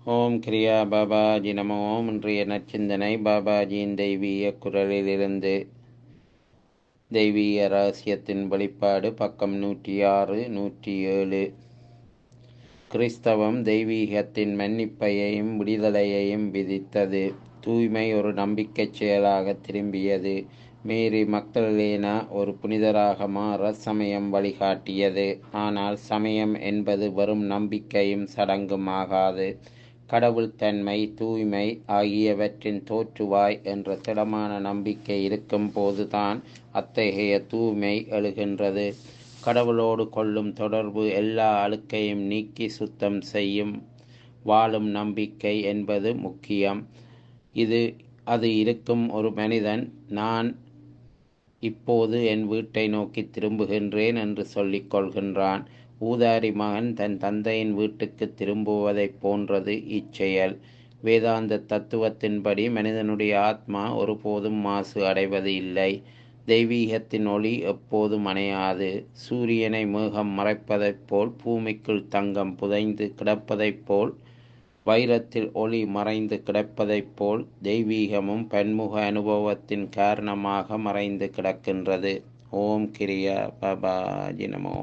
ஓம் கிரியா பாபாஜி நமோ ஓம் இன்றைய நற்சிந்தனை பாபாஜியின் தெய்வீக குரலிலிருந்து தெய்வீக ரகசியத்தின் வெளிப்பாடு பக்கம் நூற்றி ஆறு நூற்றி ஏழு கிறிஸ்தவம் தெய்வீகத்தின் மன்னிப்பையையும் விடுதலையையும் விதித்தது தூய்மை ஒரு நம்பிக்கை செயலாக திரும்பியது மேரி மக்தலேனா ஒரு புனிதராக மாற சமயம் வழிகாட்டியது ஆனால் சமயம் என்பது வெறும் நம்பிக்கையும் சடங்குமாகாது கடவுள் தன்மை தூய்மை ஆகியவற்றின் தோற்றுவாய் என்ற திடமான நம்பிக்கை இருக்கும் போதுதான் அத்தகைய தூய்மை எழுகின்றது கடவுளோடு கொள்ளும் தொடர்பு எல்லா அழுக்கையும் நீக்கி சுத்தம் செய்யும் வாழும் நம்பிக்கை என்பது முக்கியம் இது அது இருக்கும் ஒரு மனிதன் நான் இப்போது என் வீட்டை நோக்கி திரும்புகின்றேன் என்று சொல்லிக் கொள்கின்றான் ஊதாரி மகன் தன் தந்தையின் வீட்டுக்கு திரும்புவதைப் போன்றது இச்செயல் வேதாந்த தத்துவத்தின்படி மனிதனுடைய ஆத்மா ஒருபோதும் மாசு அடைவது இல்லை தெய்வீகத்தின் ஒளி எப்போதும் அணையாது சூரியனை மேகம் மறைப்பதைப் போல் பூமிக்குள் தங்கம் புதைந்து கிடப்பதைப் போல் வைரத்தில் ஒளி மறைந்து கிடப்பதைப் போல் தெய்வீகமும் பன்முக அனுபவத்தின் காரணமாக மறைந்து கிடக்கின்றது ஓம் கிரியா பாபாஜி நமோ